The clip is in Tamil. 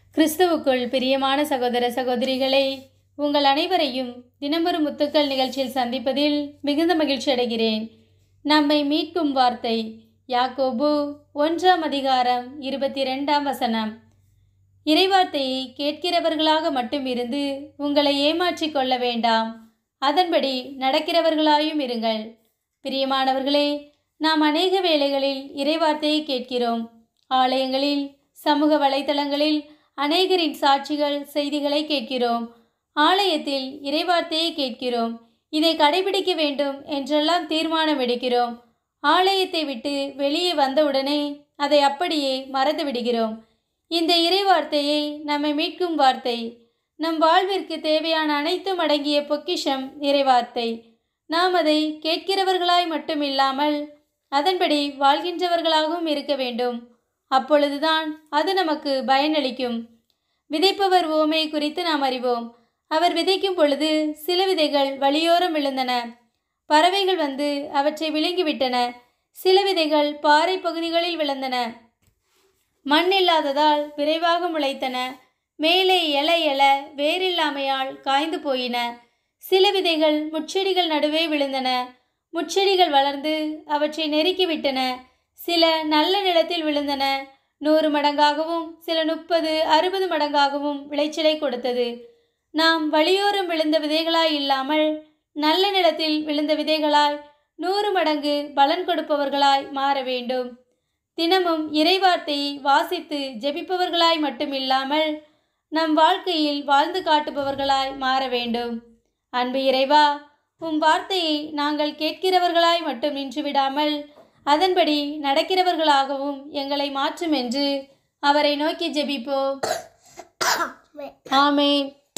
கிறிஸ்துவுக்குள் பிரியமான சகோதர சகோதரிகளை உங்கள் அனைவரையும் தினமொரு முத்துக்கள் நிகழ்ச்சியில் சந்திப்பதில் மிகுந்த மகிழ்ச்சி அடைகிறேன் நம்மை மீட்கும் வார்த்தை யாக்கோபு ஒன்றாம் அதிகாரம் இருபத்தி ரெண்டாம் வசனம் இறைவார்த்தையை கேட்கிறவர்களாக மட்டும் இருந்து உங்களை ஏமாற்றிக் கொள்ள வேண்டாம் அதன்படி நடக்கிறவர்களாயும் இருங்கள் பிரியமானவர்களே நாம் அநேக வேளைகளில் இறைவார்த்தையை கேட்கிறோம் ஆலயங்களில் சமூக வலைத்தளங்களில் அநேகரின் சாட்சிகள் செய்திகளை கேட்கிறோம் ஆலயத்தில் இறைவார்த்தையை கேட்கிறோம் இதை கடைபிடிக்க வேண்டும் என்றெல்லாம் தீர்மானம் எடுக்கிறோம் ஆலயத்தை விட்டு வெளியே வந்தவுடனே அதை அப்படியே மறந்து விடுகிறோம் இந்த இறைவார்த்தையை நம்மை மீட்கும் வார்த்தை நம் வாழ்விற்கு தேவையான அனைத்தும் அடங்கிய பொக்கிஷம் இறைவார்த்தை நாம் அதை கேட்கிறவர்களாய் மட்டும் இல்லாமல் அதன்படி வாழ்கின்றவர்களாகவும் இருக்க வேண்டும் அப்பொழுதுதான் அது நமக்கு பயனளிக்கும் விதைப்பவர் ஓமை குறித்து நாம் அறிவோம் அவர் விதைக்கும் பொழுது சில விதைகள் வழியோரம் விழுந்தன பறவைகள் வந்து அவற்றை விழுங்கிவிட்டன சில விதைகள் பாறை பகுதிகளில் விழுந்தன மண் இல்லாததால் விரைவாக முளைத்தன மேலே எல எல வேரில்லாமையால் காய்ந்து போயின சில விதைகள் முச்செடிகள் நடுவே விழுந்தன முச்செடிகள் வளர்ந்து அவற்றை நெருக்கிவிட்டன சில நல்ல நிலத்தில் விழுந்தன நூறு மடங்காகவும் சில முப்பது அறுபது மடங்காகவும் விளைச்சலை கொடுத்தது நாம் வழியோரம் விழுந்த விதைகளாய் இல்லாமல் நல்ல நிலத்தில் விழுந்த விதைகளாய் நூறு மடங்கு பலன் கொடுப்பவர்களாய் மாற வேண்டும் தினமும் இறைவார்த்தையை வாசித்து ஜெபிப்பவர்களாய் மட்டும் இல்லாமல் நம் வாழ்க்கையில் வாழ்ந்து காட்டுபவர்களாய் மாற வேண்டும் அன்பு இறைவா உம் வார்த்தையை நாங்கள் கேட்கிறவர்களாய் மட்டும் நின்று விடாமல் அதன்படி நடக்கிறவர்களாகவும் எங்களை மாற்றும் என்று அவரை நோக்கி ஜெபிப்போம் ஆமேன்